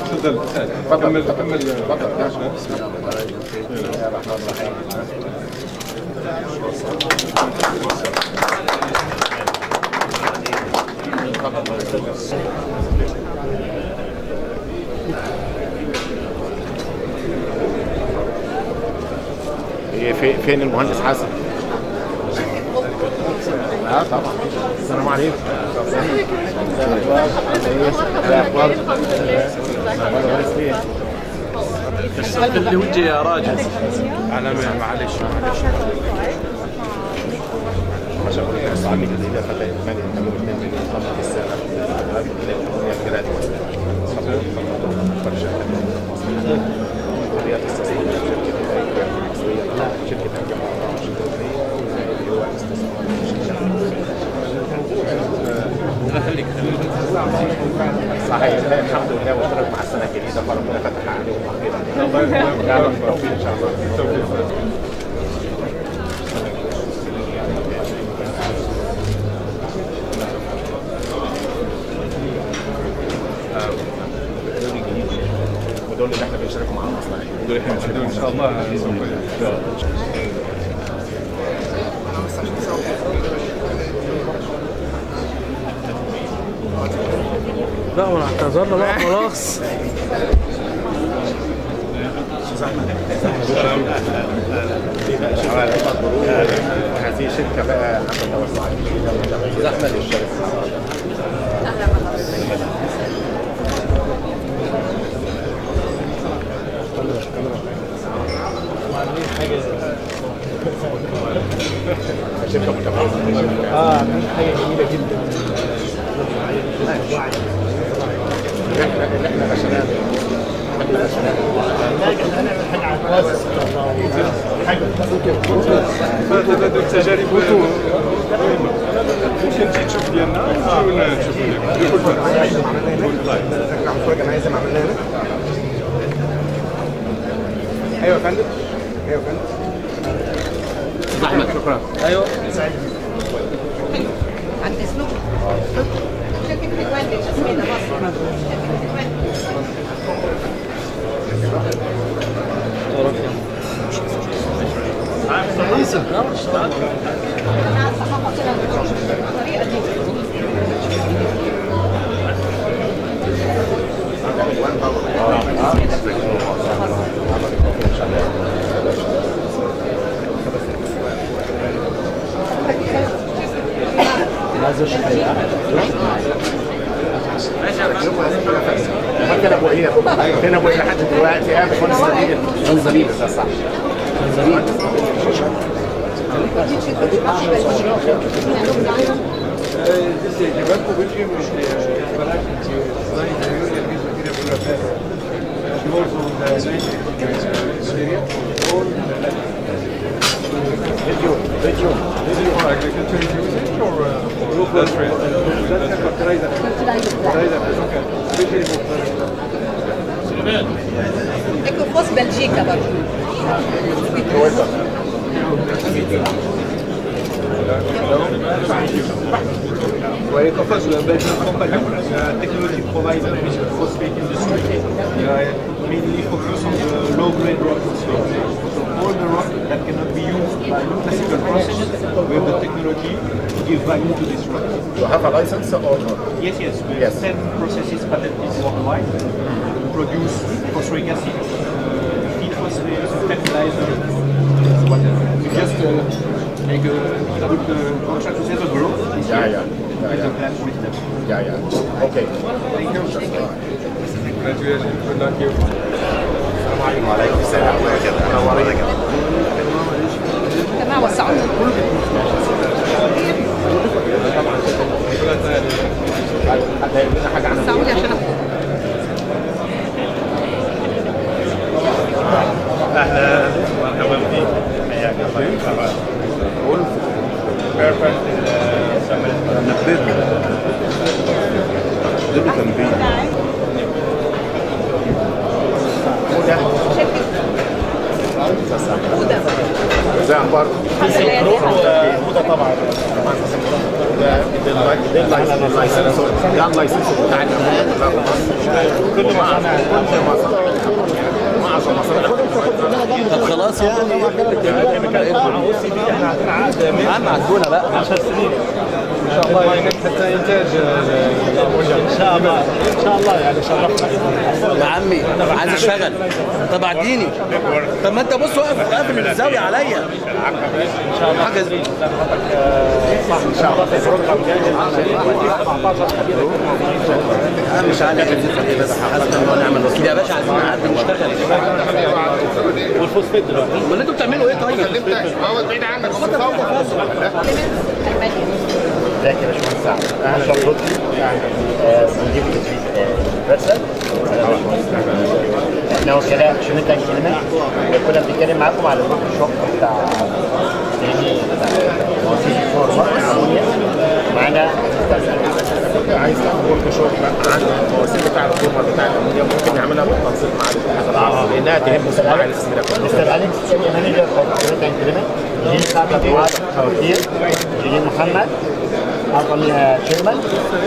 تفضل كمل كمل تفضل بسم الله الرحمن الرحيم هي في- فين المهندس حسن؟ اه طبعا السلام عليكم الاخبار اللي وجهي يا راجل على معلش معلش ما شاء الله استعمل جديدة فتاة مالي تمام اثنين من قمة السنة هذه الدنيا كده فرشة كليات السياسية شركة الجامعة شركة المصرية واللي هو الاستثمار صحيح لا الحمد لله واشترك مع السنة الجديدة فربنا فتح عليهم كده الله يبارك لا بالتوفيق ان شاء الله بالتوفيق ودول اللي احنا بنشاركوا معاهم اصلا دول احنا بنشهدهم ان شاء الله سوف لا وانا اعتذرنا بقى خلاص هذه شركه بقى عامله توسعات جديده زحمه للشركه شركه متميزه اه حاجه جميله جدا احنا اللي احنا نشأناه احنا نشأناه هذا التجارب مهمة ممكن تجي تشوف ديالنا ونجيو نشوفوا لك انا عايز اعملها هنا ايوه يا فندم ايوه يا فندم شكرا ايوه عند اسلوب شركة الوالد اسمنا مصر شركة الوالد انا الصحافة كده بالطريقة دي فين ابو ايه فين ابو ايه لحد دلوقتي قاعد في مهندس نبيل مهندس نبيل ده صح This is the Banco Belgium is the Balak design the union is material for affairs. She also the Syria all فيديو فيديو for agriculture usage or uh, industrial? That's for fertilizer. Fertilizer, okay. Especially for fertilizer. ايكو فوس بلجيكا برضه Ecofos, a Belgian company, a technology provider with the phosphate industry, uh, mainly focus on the low-grade rock. So, so all the rock that cannot be used by classical process, we have the technology to give value to this rock. You have a license or not? Yes, yes, we Yes. have 10 processes patented worldwide to produce phosphoric acid, uh, feed phosphate, fertilizer, whatever. We just uh, make a good uh, contract with Evergrow this Yeah, year. yeah. With the plan with them. Yeah, yeah. Okay. Thank you. Congratulations. Good luck you. وعليكم السلام انا وريك جماعة وسعونا حد هيقول لنا حاجه عن وسعوني عشان أخد. اهلا مرحبا بك حياك الله ولف بيرفكت نبذ دول تنبيه هدى زي اخبار الحمد لله هدى طبعا طبعا ده ده اللايسنس ده اللايسنس بتاع الامونيا كل مصانع كل مصانع معظم مصانع طب خلاص يعني عم عدونا بقى 10 سنين ان شاء الله يعني حتى انتاج ان شاء الله ان شاء الله يعني شرفنا يا عمي عايز اشتغل طب اديني طب ما انت بص واقف قافل الزاويه عليا ان شاء الله حاجه زي ان شاء الله في بروجرام جاي مش عارف بس حسب ان هو نعمل وكيل يا باشا عايزين نعدي نشتغل والفوسفيت دلوقتي امال انتوا بتعملوا ايه طيب؟ هو بعيد عنك المانيا ازيك يا باشمهندس سعد انا شرف لطفي آه، مدير تدريب يونيفرسال احنا وكلاء شركه كلمه كنا بنتكلم معاكم على الورك شوب بتاع يعني مواسير الفورمه الامونيا معانا عايز تعمل ورك شوب عن المواسير بتاع الفورمه بتاع الامونيا ممكن نعملها بالتنسيق مع الاتحاد العربي لانها تهم صناع الاسمده كلها مستر اليكس اريا مانجر اوف شركه كلمه جيل خالد فؤاد فوزير جيل محمد اعظم شيرمان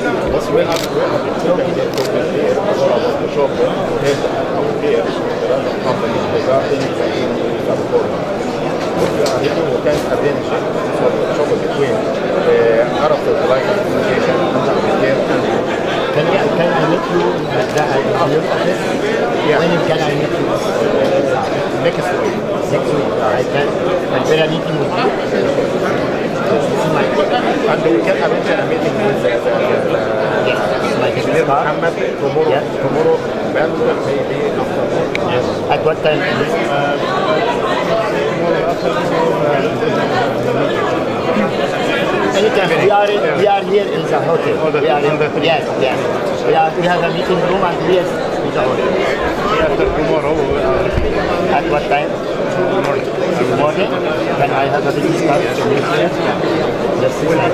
وكان قبلنا شغل بين عرف اللايف كوميونيكيشن Can I, can I meet you at the at your office? When can I meet you? Next week. Next week. I can. And when I meeting with you? This is my and we can arrange a meeting with the, the, the, yes, this is my Engineer business card. Muhammad tomorrow, Yes. tomorrow, Wednesday, maybe afternoon. Yes. At what time? Anytime. We are we are here in the hotel. We are in the yes yes. We are we have a meeting room and here in the hotel. After tomorrow, uh, At what time? morning. Morning. Can I have a business card to meet here? Yes, thank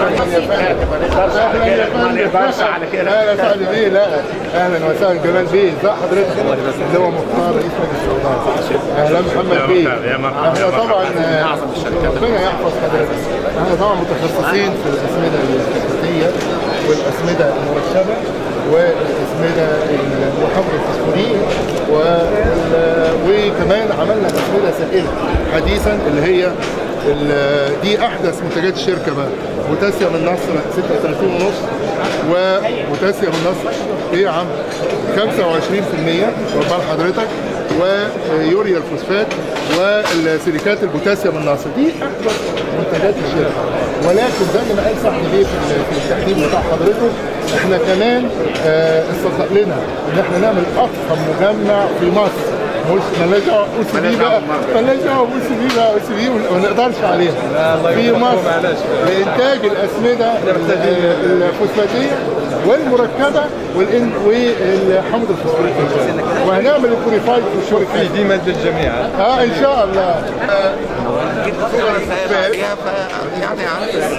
you. ما نقدرش على كده لا لا سعد بيه لا اهلا وسهلا جمال بيه ازي حضرتك اللي هو مختار رئيس مجلس الاداره اهلا محمد بيه يا مرحبا، احنا يا طبعا مرحبا. آه، ربنا يحفظ حضرتك احنا طبعا متخصصين في الاسمده الاساسيه والاسمده المركبه والاسمده المحمر الفسفوريه وال- وكمان عملنا اسمده سائله حديثا اللي هي ال- دي احدث منتجات الشركه بقى بوتاسيوم النصر 36 ونص وبوتاسيوم النصر ايه يا عم 25% واخد بال حضرتك ويوريا الفوسفات والسيليكات البوتاسيوم النصر دي احدث منتجات الشركه ولكن زي ما قال صاحبي ليه في ال- في التقديم بتاع حضرته احنا كمان آه، استطاع لنا ان احنا نعمل اضخم مجمع في مصر مش مالناش دعوه او سي بي بقى مالناش دعوه او سي بي بقى او سي بي ما نقدرش عليها في مصر لانتاج الاسمده ال- الفوسفاتيه والمركبه والإن- والحمض الفوسفوريك وهنعمل البوريفايد في الشركه دي مد الجميع اه ان شاء الله آه، يعني عارف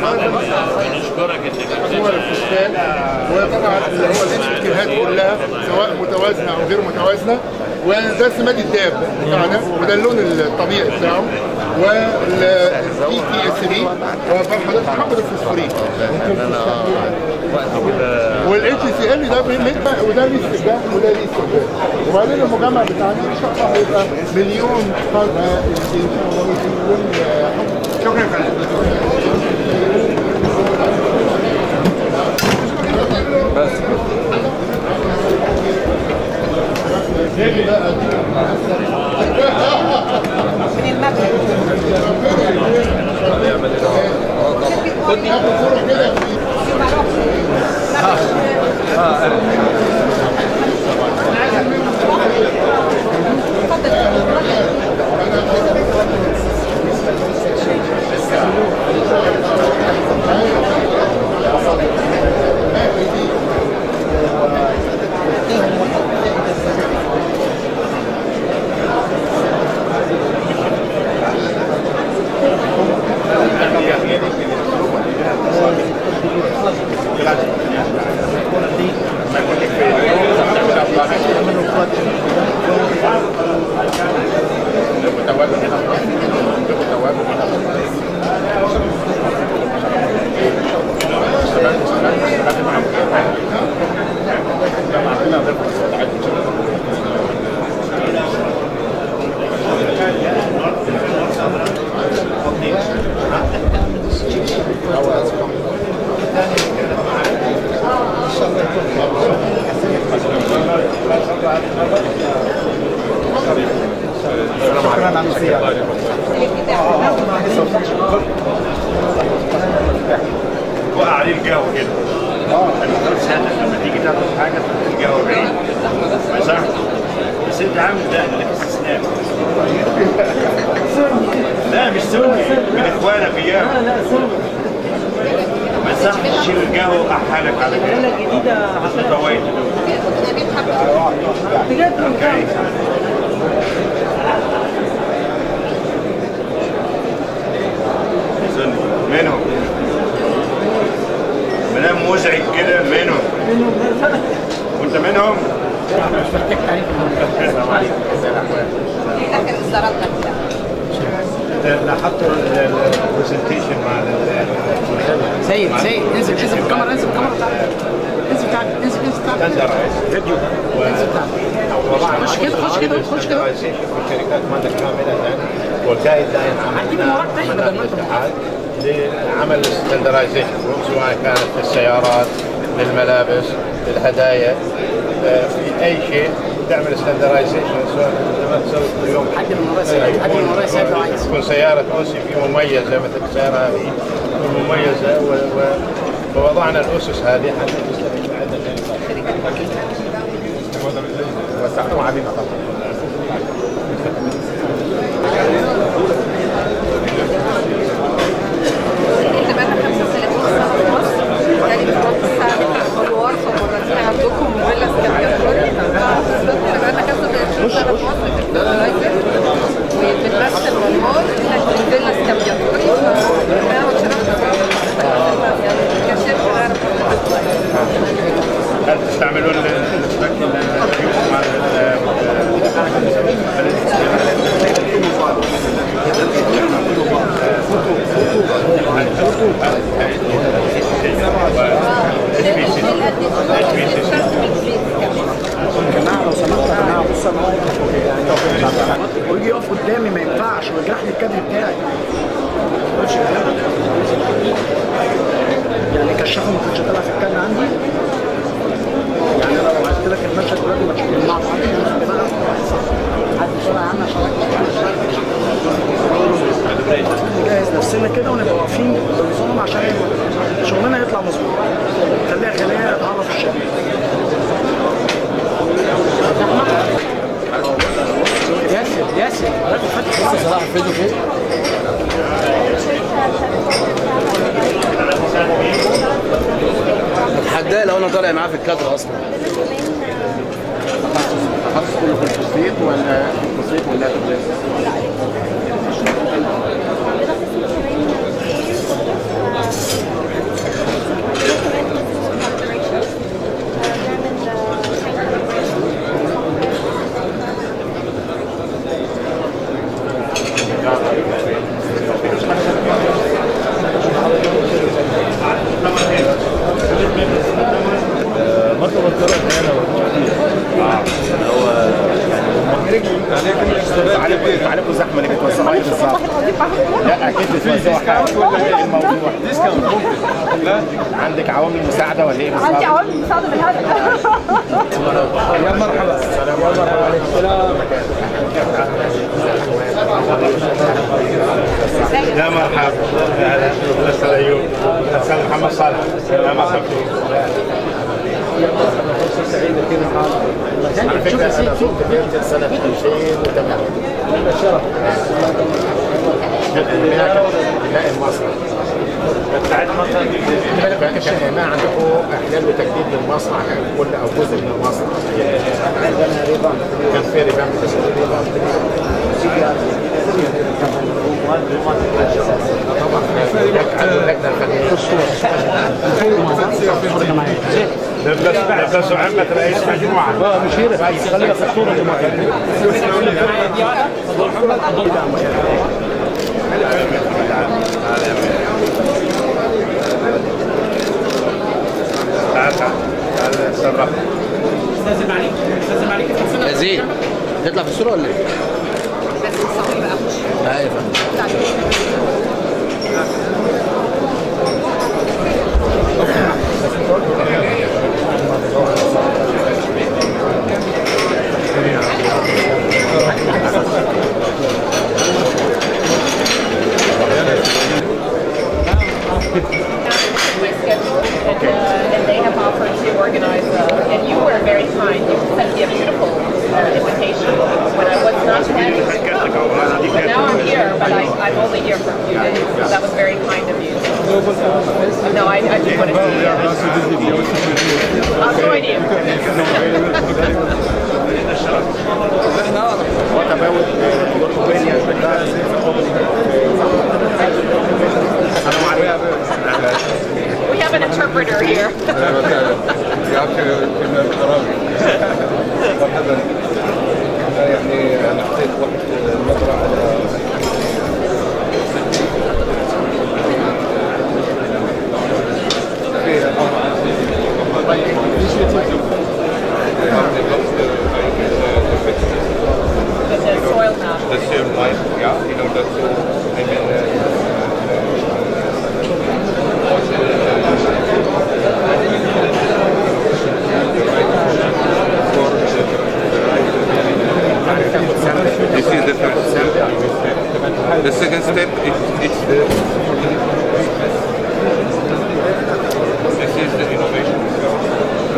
صور الفوسفات وطبعا اللي هو الانتكهات كلها سواء متوازنه او غير متوازنه وده سماد الداب بتاعنا وده اللون الطبيعي بتاعه والبي تي اس بي وحضرتك حمض الفوسفوريك والاتش سي ال ده بيمد وده ليه استخدام وده ليه استخدام وبعدين المجمع بتاعنا ان شاء الله هيبقى مليون فرد ان شاء الله مليون حمض شكرا فندم من المغرب في مروكو وقع عليه الجو كده المفروض سهل لما تيجي تاخد حاجه تحط الجو بعيد صح؟ بس انت عامل ده لك استثناء لا مش سني من اخوانك اياه لا لا ما يصحش تشيل الجو احالك على كده جديده عشان فوائد اوكي سني منهم منام مزعج كده منهم وانت منهم السلام عليكم داخل الزرابة لا حطوا البرزنتيشن مع سيد سيد انزل انزل بالكاميرا انزل بالكاميرا بتاعتك انزل بتاعتك انزل انزل بتاعتك فيديو خش كده خش كده خش كده في شركات مدى كامله الان والجايد لاين عندي من وراك تاني بدل ما انت الاتحاد لعمل ستاندرايزيشن سواء كانت في السيارات للملابس للهدايا آه، في اي شيء تعمل ستاندرايزيشن سواء لما تسوي كل يوم حد من ورايا سيد حد من ورايا سيد لو عايز تكون سيارة او سي في مميزة مثل السيارة هذه تكون مميزة و... و... فوضعنا الأسس هذه حتى تستفيد عندنا وسعتوا علينا طبعا احنا بقالنا 35 سنة في مصر يعني بنروح الساعة مروار فمرتين عندكم فيلا اسكندريه بالظبط احنا بقالنا 35 سنة في مصر في الدرايفر وبنمثل والمار في فيلا اسكندريه فانا وشرفت يعني كشركة اعرف هل تستعملون الشبكة مع جماعه لو سمحتوا يا جماعه بص انا واقف ويجي يقف قدامي ما ينفعش ويجرح لي الكادر بتاعي ما يقفش قدامي. يعني كشافه ما كانش طالع في الكادر عندي يعني انا لو عملت لك المشهد دلوقتي ما تشوفش مع بعض بقى حد بسرعه يا عم عشان نجهز نفسنا كده ونبقى واقفين بنظام عشان شغلنا يطلع مظبوط خليها خليها تعرف الشباب ياسر ياسر راجل فاتح بص صلاح الفيديو فين اتحداه لو انا طالع معاه في الكادر اصلا تخصص كله في الفوسفيت ولا في الفوسفيت ولا في الفوسفيت؟ عليكم عليكم زحمه اللي بتوزعوا ايه بالظبط؟ لا اكيد بتوزعوا حاجه ولا ايه الموضوع؟ عندك عوامل مساعده ولا ايه بالظبط؟ عندي عوامل مساعدة بالهدف يا مرحبا السلام عليكم يا مرحبا اهلا استاذ ايوب استاذ محمد صالح يا مرحبا على فكره انا صرت بنت سنه 2008 بناء بناء المصنع كان اعمال عندكم احلال وتجديد للمصنع كل او جزء من المصنع كان في ربام طبعا اللجنه الفنيه لبسوا عمة رئيس مجموعة اه مشيرة خلينا في الصورة تعال تعال تعال تصرف يا زين تطلع في الصوره ولا ايه؟ بس نصور بقى ايوه يا فندم. radio. What about uh, your opinion regarding We have an interpreter here. مرحبا يعني انا حطيت وقت النظره على في The soil map. the same line, yeah, you know, that's, uh, I mean, This is the first step. The second step, it, it's the, this is the innovation.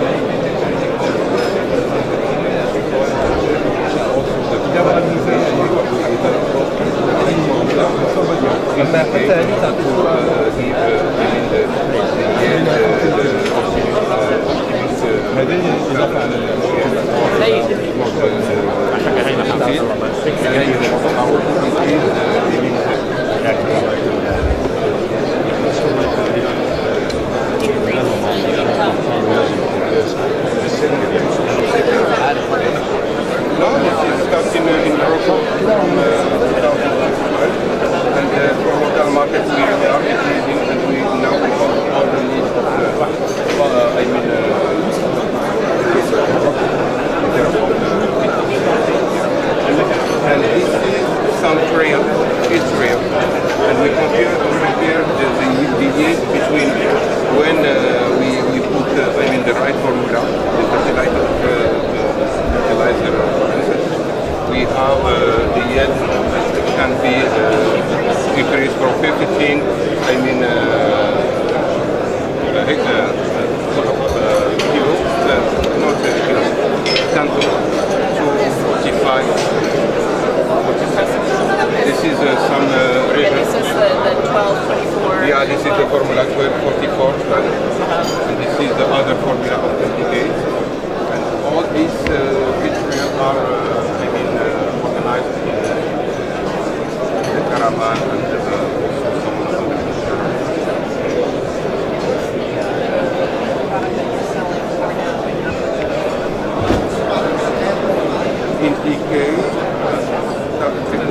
أما حتى هذه تعطي صورة هذه إضافة على No, this is starting uh, in Morocco from uh, 2012. And uh, for local markets, we are increasing and we now have all the needs of uh, uh, I mean, uh, and this is some real, it's real. And we compare, we compare the, the, the yield between when uh, we, we put, uh, I mean, the right formula, the fertilizer, uh, the fertilizer process, we have uh, the yield can be uh, increased from 15, I mean, uh, uh, uh, uh, kilos, uh, not uh, kilos, tanto to 45. This is uh, some uh, And region. this is the, the 1224. Yeah, this is the formula 1244, and this is the other formula of 28. And all these uh, materials are, uh, I mean, uh, organized in uh, the caravan and uh, also some other In EK, uh,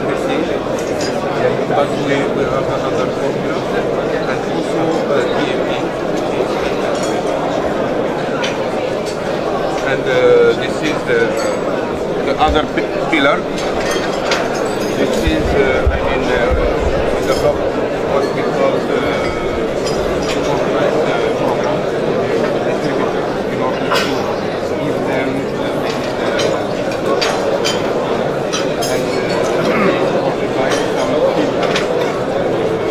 but we, we have another formula and also uh, DMP. And uh, this is the, the other pi- pillar. This is, uh, I mean, uh, develop what we call the organized uh, program distributors in order to give them uh, and uh, provide some feedback.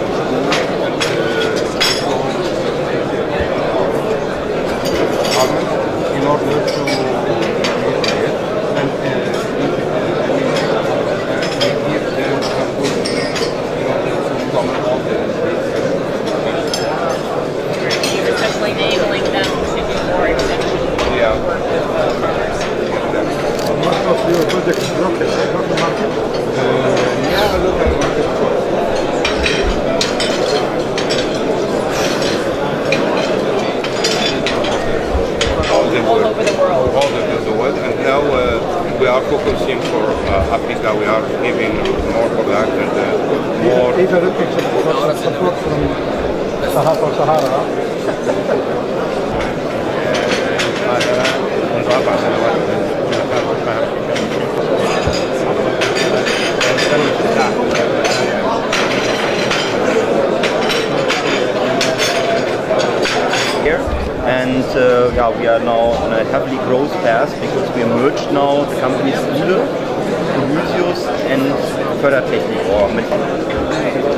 farmers in order to create it and uh, if, uh, we give them some good in order to come up You're essentially enabling them to do more extension Yeah. work with the farmers. Most of your projects local, local market. yeah, local market. All, the All over the world. all over the world, and now uh, we are focusing for uh, Africa. We are giving more product and uh, more. Either looking for support from Sahara Sahara. منذ أربع سنوات من خلال القاهرة here. And uh, yeah, we are now on a heavily growth path because we merged now the companies Ile, Elysius and Fördertechnik or mit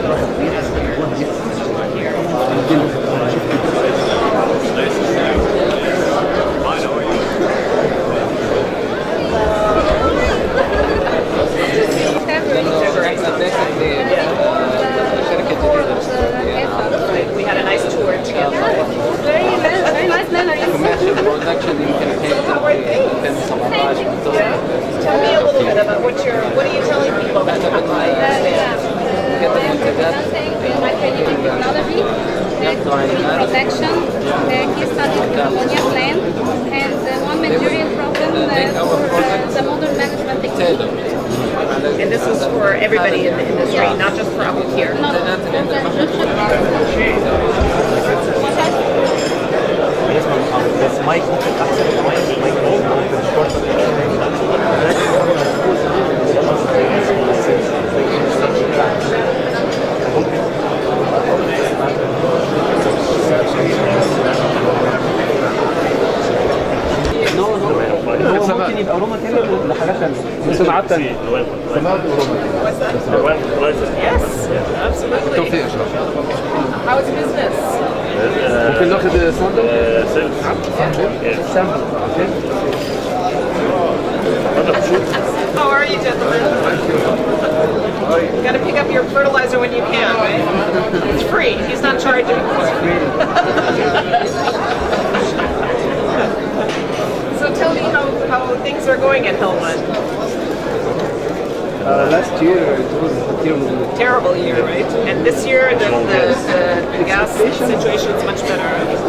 We had a nice tour together. Very nice, very nice memories. commercial production in Canada. everybody in the industry, not just for Abu Kir. بس مايك ممكن احسن مايك مايك ممكن هو ممكن يبقى رو ماتيريال لحاجات ثانيه صناعات تانية Yes, absolutely. بالتوفيق ان شاء الله How is business? ممكن ناخد ساندل How are you, gentlemen? Got to pick up your fertilizer when you can, right? It's free. He's not charging. so tell me how, how things are going at Hillman. Uh, last year it was a terrible Terrible year, right? And this year the, the, the, the gas situation is much better.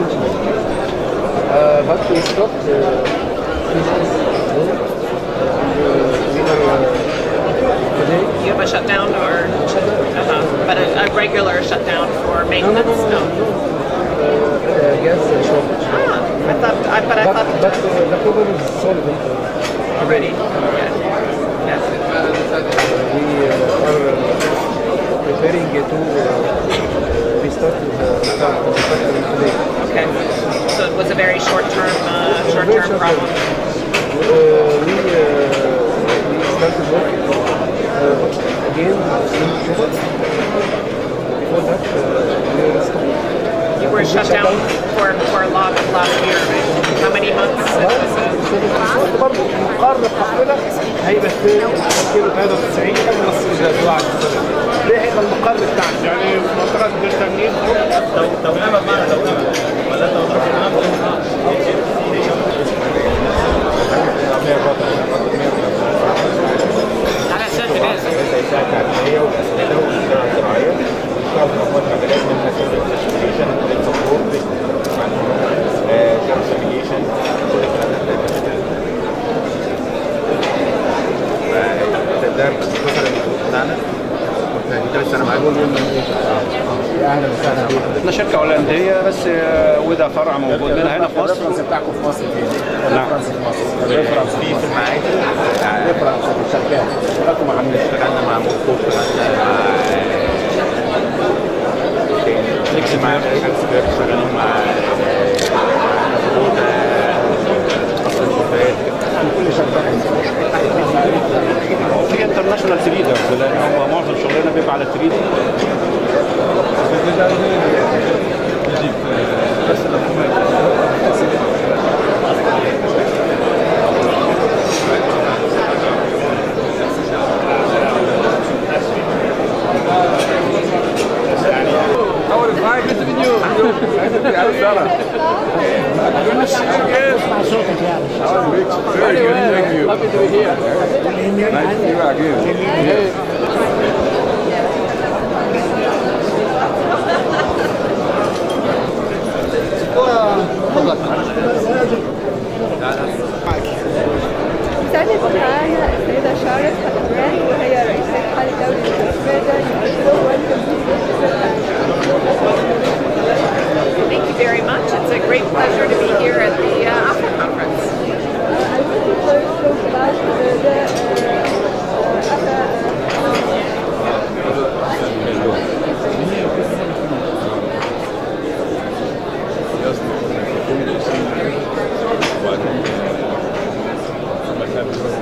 Uh, but we stopped uh, three months ago. Uh, we were uh, today. You have a shutdown or uh-huh. but a, a regular shutdown for No, no, maintenance? no, no, no. Uh, gas uh, shortage. Ah, I thought, I, but I But, thought but uh, the problem is solved. Uh, already. Yeah. Yes. we uh, are uh, preparing to uh, restart the, restart the factory today. Okay. So it was a very short-term, uh, Very short-term short problem. Uh, we, uh, we started working uh, again in October. Before that, uh, we were stopped. You were shut down for, for a lot of last year, right? How many months? It was, uh, برضه مقر القافله هيبقى في كيلو 93 نص الى بعد السنه ده هيبقى المقر بتاعنا يعني منطقه التمرين توأمة بمعنى توأمة ولا على أساس الناس. ده البروفيسور بتاعنا واحنا دي ثالث سنه معاكم اهلا وسهلا بيك احنا شركه هولنديه بس آه، وده فرع موجود منها هنا في مصر الريفرنس بتاعكم في مصر فين؟ نعم. الريفرنس في مصر الريفرنس في في المعادي الريفرنس في الشركات اشتغلتوا مع مين؟ اشتغلنا مع موسكو اشتغلنا مع مع اكسبيرت اشتغلنا مع كل شركات في انترناشونال تريدرز لان هم معظم شغلنا بيبقى على التريدنج اسمع صوتك يعني ثاني معانا السيدة شارك حلبران وهي رئيس الاتحاد الدولي للتسويق Thank you very much. It's a great pleasure to be here at the uh, AFA conference. I want to first talk about the, Just